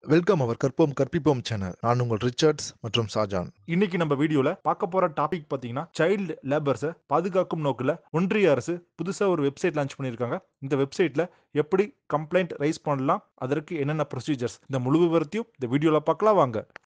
welcome அவர் கற்போம் கற்பிப்போம் channel நான் உங்கள் ரிச்சர்ட்ஸ் மற்றும் ஷாஜான் இன்னைக்கு நம்ம வீடியோல பார்க்க போற டாபிக் பாத்தீங்கன்னா சைல்டு லேபர்ஸை பாதுகாக்கும் நோக்கில் ஒன்றிய அரசு புதுசா ஒரு வெப்சைட் லான்ச் பண்ணியிருக்காங்க இந்த வெப்சைட்ல எப்படி கம்ப்ளைண்ட் ரைஸ் பண்ணலாம் அதற்கு என்னென்ன ப்ரொசீஜர்ஸ் இந்த முழு விவரத்தையும் இந்த வீடியோல பார்க்கலாம் வாங்க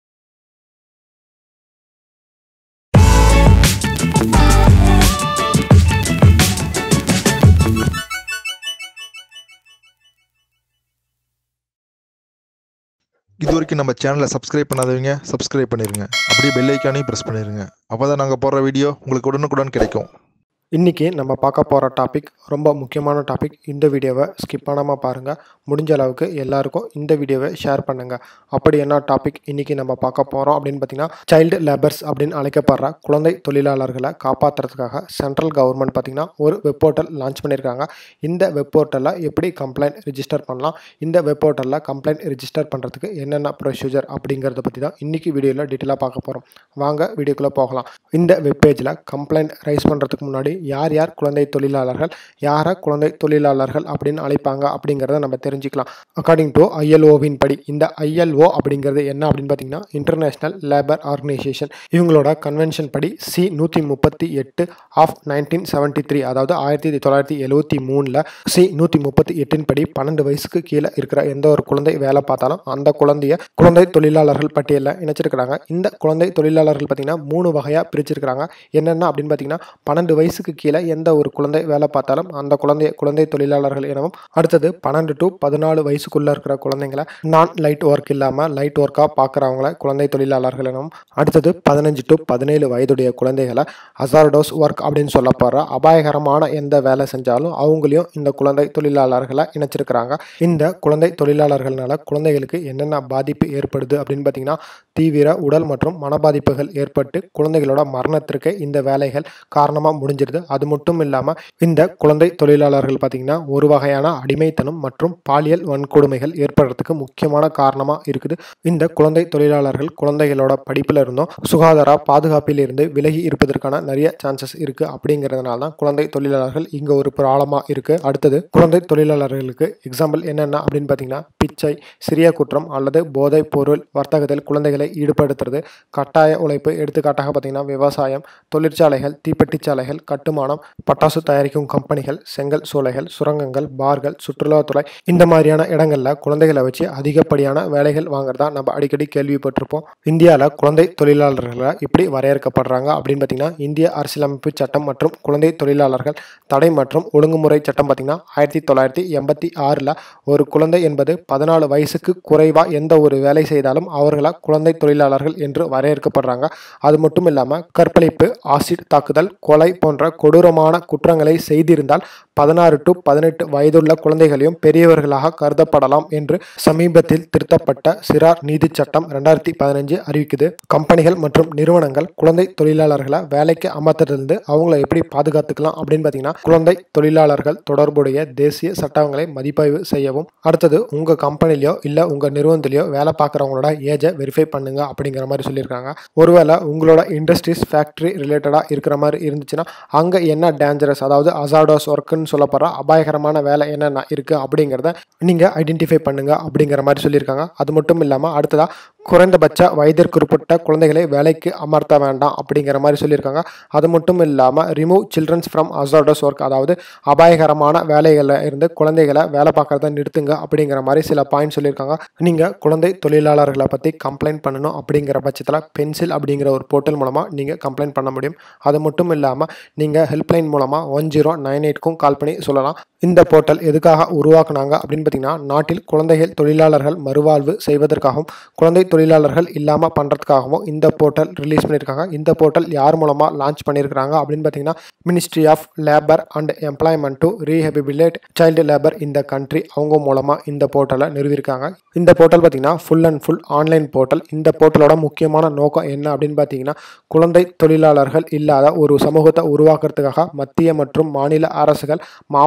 இது வரைக்கும் நம்ம சேனலை சப்ஸ்கிரைப் பண்ணாதவங்க சப்ஸ்கிரைப் பண்ணிருங்க அப்படியே பெல் ஐக்கானையும் ப்ரெஸ் பண்ணிருங்க அப்பதான் நாங்கள் போடுற வீடியோ உங்களுக்கு உடனுக்குடன் கிடைக்கும் இன்றைக்கி நம்ம பார்க்க போகிற டாபிக் ரொம்ப முக்கியமான டாபிக் இந்த வீடியோவை ஸ்கிப் பண்ணாமல் பாருங்கள் முடிஞ்ச அளவுக்கு எல்லாருக்கும் இந்த வீடியோவை ஷேர் பண்ணுங்கள் அப்படி என்ன டாபிக் இன்றைக்கி நம்ம பார்க்க போகிறோம் அப்படின்னு பார்த்தீங்கன்னா சைல்டு லேபர்ஸ் அப்படின்னு அழைக்கப்படுற குழந்தை தொழிலாளர்களை காப்பாற்றுறதுக்காக சென்ட்ரல் கவர்மெண்ட் பார்த்திங்கன்னா ஒரு வெப் போர்ட்டல் லான்ச் பண்ணியிருக்காங்க இந்த வெப் போர்ட்டலில் எப்படி கம்ப்ளைண்ட் ரிஜிஸ்டர் பண்ணலாம் இந்த வெப் போர்ட்டலில் கம்ப்ளைண்ட் ரிஜிஸ்டர் பண்ணுறதுக்கு என்னென்ன ப்ரொசீஜர் அப்படிங்கிறத பற்றி தான் இன்றைக்கி வீடியோவில் டீட்டெயிலாக பார்க்க போகிறோம் வாங்க வீடியோக்குள்ளே போகலாம் இந்த வெப்பேஜில் கம்ப்ளைண்ட் ரைஸ் பண்ணுறதுக்கு முன்னாடி யார் யார் குழந்தை தொழிலாளர்கள் யாரை குழந்தை தொழிலாளர்கள் அப்படின்னு அழைப்பாங்க அப்படிங்கிறத நம்ம தெரிஞ்சுக்கலாம் அக்கார்டிங் டு ஐஎல்ஓவின் படி இந்த ஐஎல்ஓ அப்படிங்கிறது என்ன அப்படின்னு பார்த்தீங்கன்னா இன்டர்நேஷ்னல் லேபர் ஆர்கனைசேஷன் இவங்களோட கன்வென்ஷன் படி சி நூற்றி முப்பத்தி எட்டு ஆஃப் நைன்டீன் செவன்ட்டி த்ரீ அதாவது ஆயிரத்தி தொள்ளாயிரத்தி எழுவத்தி மூணில் சி நூற்றி முப்பத்தி எட்டின் படி பன்னெண்டு வயசுக்கு கீழே இருக்கிற எந்த ஒரு குழந்தை வேலை பார்த்தாலும் அந்த குழந்தைய குழந்தை தொழிலாளர்கள் பட்டியலில் இணைச்சிருக்கிறாங்க இந்த குழந்தை தொழிலாளர்கள் பார்த்தீங்கன்னா மூணு வகையாக பிரிச்சிருக்கிறாங்க என்னென்ன அப்படின்னு பார்த்தீங்கன்னா பன்னெண்டு வயசுக்கு கீழே எந்த ஒரு குழந்தை வேலை பார்த்தாலும் அந்த குழந்தைய குழந்தை தொழிலாளர்கள் எனவும் அடுத்தது பன்னெண்டு டு பதினாலு வயசுக்குள்ளே இருக்கிற குழந்தைங்களை நான் லைட் ஒர்க் இல்லாமல் லைட் ஒர்க்காக பார்க்குறவங்கள குழந்தை தொழிலாளர்கள் எனவும் அடுத்தது பதினஞ்சு டு பதினேழு வயதுடைய குழந்தைகளை அசார்டோஸ் ஒர்க் அப்படின்னு சொல்லப்படுற அபாயகரமான எந்த வேலை செஞ்சாலும் அவங்களையும் இந்த குழந்தை தொழிலாளர்களை இணைச்சிருக்கிறாங்க இந்த குழந்தை தொழிலாளர்களால குழந்தைகளுக்கு என்னென்ன பாதிப்பு ஏற்படுது அப்படின்னு பார்த்தீங்கன்னா தீவிர உடல் மற்றும் மனபாதிப்புகள் ஏற்பட்டு குழந்தைகளோட மரணத்திற்கு இந்த வேலைகள் காரணமாக முடிஞ்சிருது அது மட்டும் இல்லாமல் இந்த குழந்தை தொழிலாளர்கள் பார்த்திங்கன்னா ஒரு வகையான அடிமைத்தனம் மற்றும் பாலியல் வன்கொடுமைகள் ஏற்படுறதுக்கு முக்கியமான காரணமாக இருக்குது இந்த குழந்தை தொழிலாளர்கள் குழந்தைகளோட படிப்பில் இருந்தும் சுகாதார பாதுகாப்பில் இருந்து விலகி இருப்பதற்கான நிறைய சான்சஸ் இருக்குது அப்படிங்கிறதுனால தான் குழந்தை தொழிலாளர்கள் இங்கே ஒரு ப்ராப்ளமாக இருக்குது அடுத்தது குழந்தை தொழிலாளர்களுக்கு எக்ஸாம்பிள் என்னென்ன அப்படின்னு பார்த்தீங்கன்னா பிச்சை சிறிய குற்றம் அல்லது போதைப் பொருள் வர்த்தகத்தில் குழந்தைகளை ஈடுபடுத்துறது கட்டாய உழைப்பு எடுத்துக்காட்டாக பார்த்தீங்கன்னா விவசாயம் தொழிற்சாலைகள் தீப்பெட்டிச்சாலைகள் கட்டுமானம் பட்டாசு தயாரிக்கும் கம்பெனிகள் செங்கல் சூளைகள் சுரங்கங்கள் பார்கள் சுற்றுலாத்துறை இந்த மாதிரியான இடங்களில் குழந்தைகளை வச்சு அதிகப்படியான வேலைகள் வாங்குறதா நம்ம அடிக்கடி கேள்விப்பட்டிருப்போம் இந்தியாவில் குழந்தை தொழிலாளர்களை இப்படி வரையறுக்கப்படுறாங்க அப்படின்னு பார்த்தீங்கன்னா இந்திய அரசியலமைப்பு சட்டம் மற்றும் குழந்தை தொழிலாளர்கள் தடை மற்றும் ஒழுங்குமுறை சட்டம் பார்த்தீங்கன்னா ஆயிரத்தி தொள்ளாயிரத்தி எண்பத்தி ஆறில் ஒரு குழந்தை என்பது பதினாலு வயசுக்கு குறைவாக எந்த ஒரு வேலை செய்தாலும் அவர்களை குழந்தை தொழிலாளர்கள் என்று வரையறுக்கப்படுறாங்க அது மட்டும் இல்லாமல் கற்பழிப்பு ஆசிட் தாக்குதல் கொலை போன்ற கொடூரமான குற்றங்களை செய்திருந்தால் பதினாறு டு பதினெட்டு வயதுள்ள குழந்தைகளையும் பெரியவர்களாக கருதப்படலாம் என்று சமீபத்தில் திருத்தப்பட்ட சிறார் நீதி சட்டம் ரெண்டாயிரத்தி பதினஞ்சு அறிவிக்குது கம்பெனிகள் மற்றும் நிறுவனங்கள் குழந்தை தொழிலாளர்களை வேலைக்கு அமர்த்ததிலிருந்து அவங்கள எப்படி பாதுகாத்துக்கலாம் அப்படின்னு பார்த்தீங்கன்னா குழந்தை தொழிலாளர்கள் தொடர்புடைய தேசிய சட்டங்களை மதிப்பாய்வு செய்யவும் அடுத்தது உங்கள் கம்பெனிலையோ இல்லை உங்கள் நிறுவனத்திலையோ வேலை பார்க்குறவங்களோட ஏஜை வெரிஃபை பண்ணுங்க அப்படிங்கிற மாதிரி சொல்லியிருக்காங்க ஒருவேளை உங்களோட இண்டஸ்ட்ரீஸ் ஃபேக்ட்ரி ரிலேட்டடாக இருக்கிற மாதிரி இருந்துச்சுன்னா அங்கே என்ன டேஞ்சரஸ் அதாவது அசாடோஸ் ஒர்க்குன்னு சொல்லப்படுற அபாயகரமான வேலை என்னென்ன இருக்குது அப்படிங்கிறத நீங்கள் ஐடென்டிஃபை பண்ணுங்க அப்படிங்கிற மாதிரி சொல்லியிருக்காங்க அது மட்டும் இல்லாமல் அடுத்ததாக குறைந்தபட்ச வயதிற்குட்பட்ட குழந்தைகளை வேலைக்கு அமர்த்த வேண்டாம் அப்படிங்கிற மாதிரி சொல்லியிருக்காங்க அது மட்டும் இல்லாமல் remove children's from hazardous work அதாவது அபாயகரமான வேலைகளில் இருந்து குழந்தைகளை வேலை பார்க்குறத நிறுத்துங்க அப்படிங்கிற மாதிரி சில பாயிண்ட் சொல்லியிருக்காங்க நீங்கள் குழந்தை தொழிலாளர்களை பற்றி கம்ப்ளைண்ட் பண்ணணும் அப்படிங்கிற பட்சத்தில் பென்சில் அப்படிங்கிற ஒரு போர்ட்டல் மூலமாக நீங்கள் கம்ப்ளைண்ட் பண்ண முடியும் அது மட்டும் இல்லாமல் நீங்கள் ஹெல்ப்லைன் மூலமாக ஒன் ஜீரோ நைன் எயிட்க்கும் கால் பண்ணி சொல்லலாம் இந்த போர்ட்டல் எதுக்காக உருவாக்குனாங்க அப்படின்னு பார்த்தீங்கன்னா நாட்டில் குழந்தைகள் தொழிலாளர்கள் மறுவாழ்வு செய்வதற்காகவும் குழந்தை தொழிலாளர்கள் இல்லாமல் பண்ணுறதுக்காகவும் இந்த போர்ட்டல் ரிலீஸ் பண்ணியிருக்காங்க இந்த போர்ட்டல் யார் மூலமாக லான்ச் பண்ணியிருக்காங்க அப்படின்னு பார்த்தீங்கன்னா ministry of labour and employment to rehabilitate child labour இந்த கண்ட்ரி அவங்க மூலமாக இந்த போர்ட்டலை நிறுவியிருக்காங்க இந்த போர்ட்டல் பார்த்தீங்கன்னா full and full online portal இந்த போர்ட்டலோட முக்கியமான நோக்கம் என்ன அப்படின்னு பார்த்தீங்கன்னா குழந்தை தொழிலாளர்கள் இல்லாத ஒரு சமூகத்தை உருவாக்குறதுக்காக மத்திய மற்றும் மாநில அரசுகள் மாவட்டம்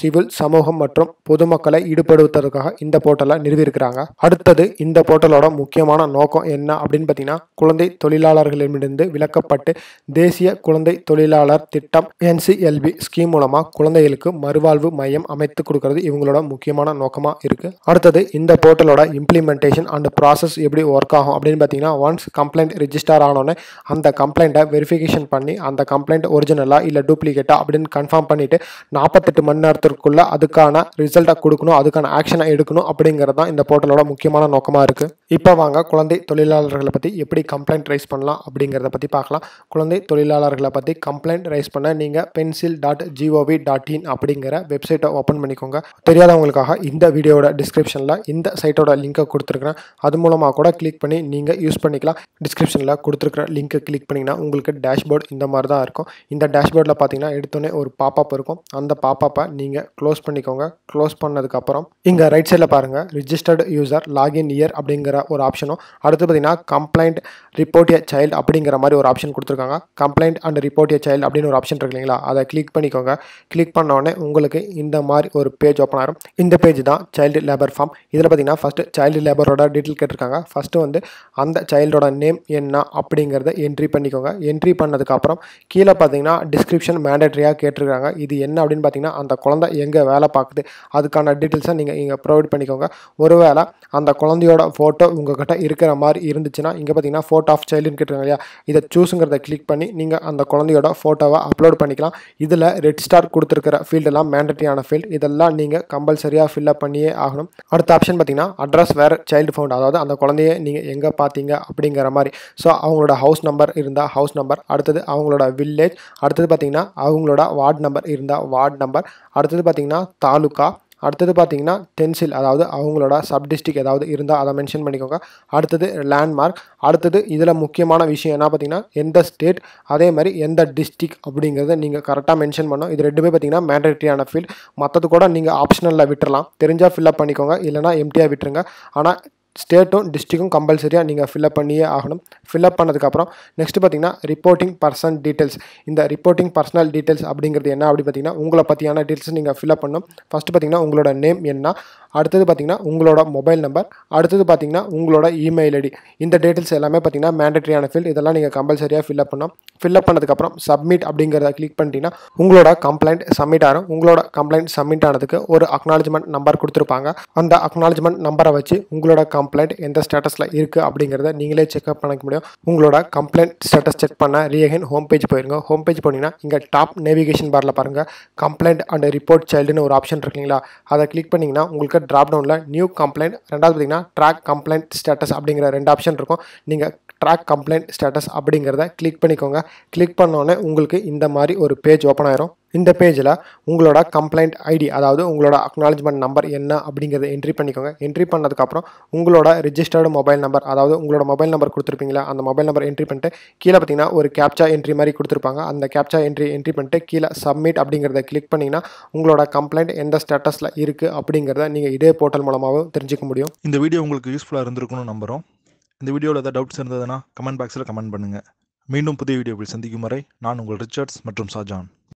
சிவில் சமூகம் மற்றும் பொதுமக்களை ஈடுபடுத்துவதற்காக இந்த போர்ட்டலை நிறுவியிருக்கிறாங்க அடுத்தது இந்த போர்ட்டலோட முக்கியமான நோக்கம் என்ன அப்படின்னு பார்த்தீங்கன்னா குழந்தை தொழிலாளர்களிடமிருந்து விலக்கப்பட்டு தேசிய குழந்தை தொழிலாளர் திட்டம் என்சிஎல்பி ஸ்கீம் மூலமாக குழந்தைகளுக்கு மறுவாழ்வு மையம் அமைத்து கொடுக்கறது இவங்களோட முக்கியமான நோக்கமாக இருக்குது அடுத்தது இந்த போர்ட்டலோட இம்ப்ளிமெண்டேஷன் அண்ட் ப்ராசஸ் எப்படி ஒர்க் ஆகும் அப்படின்னு பார்த்தீங்கன்னா ஒன்ஸ் கம்ப்ளைண்ட் ரிஜிஸ்டர் ஆனோடனே அந்த கம்ப்ளைண்ட்டை வெரிஃபிகேஷன் பண்ணி அந்த கம்ப்ளைண்ட் ஒரிஜினலாக இல்லை டூப்ளிகேட்டா அப்படின்னு கன்ஃபார்ம் பண்ணிட்டு நாற்பத்தெட்டு மணி நேரத்திற்குள்ள அதுக்கான ரிசல்ட்டை கொடுக்கணும் அதுக்கான ஆக்ஷனை எடுக்கணும் அப்படிங்கிறது தான் இந்த போர்ட்டலோட முக்கியமான நோக்கமாக இருக்குது இப்போ வாங்க குழந்தை தொழிலாளர்களை பற்றி எப்படி கம்ப்ளைண்ட் ரைஸ் பண்ணலாம் அப்படிங்கிறத பற்றி பார்க்கலாம் குழந்தை தொழிலாளர்களை பற்றி கம்ப்ளைண்ட் ரைஸ் பண்ண நீங்கள் pencil dot G O V dot in அப்படிங்கிற வெப்சைட்டை ஓப்பன் பண்ணிக்கோங்க தெரியாதவங்களுக்காக இந்த வீடியோட டிஸ்கிரிப்ஷனில் இந்த சைட்டோட லிங்கை கொடுத்துருக்குறேன் அது மூலமாக கூட கிளிக் பண்ணி நீங்கள் யூஸ் பண்ணிக்கலாம் டிஸ்கிரிப்ஷனில் கொடுத்துருக்குற லிங்க்கை கிளிக் பண்ணிங்கன்னா உங்களுக்கு டேஷ்போர்ட் இந்த மாதிரி தான் இருக்கும் இந்த டேஷ்போர்டில் பார்த்தீங்கன்னா எடுத்தோன்னே ஒரு பாப்பப் இருக்கும் அந்த பாப்பப்பை நீங்கள் க்ளோஸ் பண்ணிக்கோங்க க்ளோஸ் பண்ணதுக்கப்புறம் இங்கே ரைட் சைடில் பாருங்கள் ரிஜிஸ்டர்டு யூசர் லாகின் இயர் அப்படிங்கிற ஒரு ஆப்ஷனும் அடுத்து பார்த்தீங்கன்னா கம்ப்ளைண்ட் ரிப்போர்ட் ஏ சைல்டு அப்படிங்கிற மாதிரி ஒரு ஆப்ஷன் கொடுத்துருக்காங்க complaint and report a child அப்படின்னு ஒரு ஆப்ஷன் இருக்கு இல்லைங்களா அதை கிளிக் பண்ணிக்கோங்க கிளிக் பண்ண உடனே உங்களுக்கு இந்த மாதிரி ஒரு பேஜ் ஓப்பன் ஆகும் இந்த பேஜ் தான் சைல்டு லேபர் ஃபார்ம் இதில் பார்த்தீங்கன்னா ஃபஸ்ட்டு சைல்டு லேபரோட டீட்டெயில் கேட்டிருக்காங்க ஃபஸ்ட்டு வந்து அந்த சைல்டோட நேம் என்ன அப்படிங்கிறத என்ட்ரி பண்ணிக்கோங்க என்ட்ரி பண்ணதுக்கப்புறம் கீழே பார்த்தீங்கன்னா டிஸ்கிரிப்ஷன் மேண்டட்ரியாக கேட்டிருக்காங்க இது என்ன அப்படின்னு பார்த்தீங்கன்னா அந்த குழந்தை எங்கே வேலை பார்க்குது அதுக்கான டீட்டெயில்ஸை நீங்கள் இங்கே ப்ரொவைட் பண்ணிக்கோங்க ஒருவேளை அந்த குழந்தையோட ஃபோட்டோ உங்ககிட்ட இருக்கிற மாதிரி இருந்துச்சுன்னா இங்கே பார்த்தீங்கன்னா ஃபோட்டோ ஆஃப் சைல்டுன்னு கேட்டிருக்காங்க இல்லையா இதை சூஸுங்கிறத கிளிக் பண்ணி நீங்கள் அந்த குழந்தையோட ஃபோட்டோவை அப்லோட் பண்ணிக்கலாம் இதில் ரெட் ஸ்டார் கொடுத்துருக்கிற ஃபீல்டெல்லாம் மேண்டட்ரியான ஃபீல்ட் இதெல்லாம் நீங்கள் கம்பல்சரியாக ஃபில்அப் பண்ணியே ஆகணும் அடுத்த ஆப்ஷன் பார்த்தீங்கன்னா அட்ரஸ் வேறு சைல்டு ஃபவுண்ட் அதாவது அந்த குழந்தைய நீங்கள் எங்கே பார்த்தீங்க அப்படிங்கிற மாதிரி ஸோ அவங்களோட ஹவுஸ் நம்பர் இருந்தால் ஹவுஸ் நம்பர் அடுத்தது அவங்களோட வில்லேஜ் அடுத்தது பார்த்தீங்கன்னா அவங்களோட வார்டு நம்பர் இருந்தால் வார்டு நம்பர் அடுத்தது பார்த்தீங்கன்னா தாலுக்கா அடுத்தது பார்த்தீங்கன்னா தென்சில் அதாவது அவங்களோட சப் டிஸ்ட்ரிக் ஏதாவது இருந்தால் அதை மென்ஷன் பண்ணிக்கோங்க அடுத்தது லேண்ட்மார்க் அடுத்தது இதில் முக்கியமான விஷயம் என்ன பார்த்தீங்கன்னா எந்த ஸ்டேட் அதே மாதிரி எந்த டிஸ்ட்ரிக் அப்படிங்கிறத நீங்கள் கரெக்டாக மென்ஷன் பண்ணணும் இது ரெண்டுமே பார்த்தீங்கன்னா மேண்டட்ரியான ஃபீல்ட் மற்றது கூட நீங்கள் ஆப்ஷனலில் விட்டுறலாம் தெரிஞ்சால் ஃபில்அப் பண்ணிக்கோங்க இல்லைனா எம்டியாக விட்டுருங்க ஆனால் ஸ்டேட்டும் டிஸ்ட்ரிக்கும் கம்பல்சரியாக நீங்கள் ஃபில்அப் பண்ணியே ஆகணும் ஃபில்அப் பண்ணதுக்கப்புறம் நெக்ஸ்ட் பார்த்தீங்கன்னா ரிப்போர்ட்டிங் பர்சன் டீட்டெயில்ஸ் இந்த ரிப்போர்ட்டிங் பர்சனல் டீட்டெயில்ஸ் அப்படிங்கிறது என்ன அப்படி பார்த்தீங்கன்னா உங்களை பற்றியான டீட்டெயில்ஸ் நீங்கள் ஃபில்அப் பண்ணணும் ஃபஸ்ட்டு பார்த்தீங்கன்னா உங்களோட நேம் என்ன அடுத்தது பார்த்தீங்கன்னா உங்களோட மொபைல் நம்பர் அடுத்தது பார்த்தீங்கன்னா உங்களோட இமெயில் ஐடி இந்த டீட்டெயில்ஸ் எல்லாமே பார்த்தீங்கன்னா மேண்டட்ரியான ஃபீல்ட் இதெல்லாம் நீங்கள் கம்பல்சரியாக ஃபில்அப் பண்ணணும் ஃபில்அப் பண்ணதுக்கப்புறம் சப்மிட் அப்படிங்கிறத கிளிக் பண்ணிட்டீங்கன்னா உங்களோட கம்ப்ளைண்ட் சப்மிட் ஆகும் உங்களோட கம்ப்ளைண்ட் சப்மிட் ஆனதுக்கு ஒரு அக்னாலஜ்மெண்ட் நம்பர் கொடுத்துருப்பாங்க அந்த அக்னாலஜ்மெண்ட் நம்பரை வச்சு உங்களோட கம்ப்ளைண்ட் எந்த ஸ்டேட்டஸில் இருக்குது அப்படிங்கிறத நீங்களே செக்அப் பண்ணிக்க முடியும் உங்களோட கம்ப்ளைண்ட் ஸ்டேட்டஸ் செக் பண்ண ரீஅகைன் ஹோம் பேஜ் போயிருங்க ஹோம் பேஜ் போனீங்கன்னா இங்கே டாப் நேவிகேஷன் பாரில் பாருங்கள் கம்ப்ளைண்ட் அண்ட் ரிப்போர்ட் சைல்டுன்னு ஒரு ஆப்ஷன் இருக்குங்களா அதை கிளிக் பண்ணிங்கன்னா உங்களுக்கு ட்ராப் டவுனில் நியூ கம்ப்ளைண்ட் ரெண்டாவது பார்த்தீங்கன்னா ட்ராக் கம்ப்ளைண்ட் ஸ்டேட்டஸ் அப்படிங்கிற ரெண்டு ஆப்ஷன் இருக்கும் நீங்கள் ட்ராக் கம்ப்ளைண்ட் ஸ்டேட்டஸ் அப்படிங்கிறத கிளிக் பண்ணிக்கோங்க கிளிக் பண்ணோன்னே உங்களுக்கு இந்த மாதிரி ஒரு பேஜ் ஓப்பன் ஆயிரும் இந்த பேஜில் உங்களோட கம்ப்ளைண்ட் ஐடி அதாவது உங்களோட அக்னாலஜ்மெண்ட் நம்பர் என்ன அப்படிங்கிறத என்ட்ரி பண்ணிக்கோங்க என்ட்ரி பண்ணதுக்கப்புறம் உங்களோட ரிஜிஸ்டர்டு மொபைல் நம்பர் அதாவது உங்களோட மொபைல் நம்பர் கொடுத்துருப்பீங்களா அந்த மொபைல் நம்பர் என்ட்ரி பண்ணிட்டு கீழே பார்த்தீங்கன்னா ஒரு கேப்சா என்ட்ரி மாதிரி கொடுத்துருப்பாங்க அந்த கேப்சா என்ட்ரி என்ட்ரி பண்ணிட்டு கீழே சப்மிட் அப்படிங்கிறத கிளிக் பண்ணிங்கன்னா உங்களோட கம்ப்ளைண்ட் எந்த ஸ்டேட்டஸில் இருக்குது அப்படிங்கிறத நீங்கள் இதே போர்ட்டல் மூலமாகவும் தெரிஞ்சுக்க முடியும் இந்த வீடியோ உங்களுக்கு யூஸ்ஃபுல்லாக இருந்திருக்கும்னு நம்புகிறோம் இந்த வீடியோவில் ஏதாவது டவுட்ஸ் இருந்ததுன்னா கமெண்ட் பாக்ஸில் கமெண்ட் பண்ணுங்கள் மீண்டும் புதிய வீடியோவில் சந்திக்கும் வரை நான் உங்கள் ரிச்சர்ட்ஸ் மற்றும் ஷாஜான்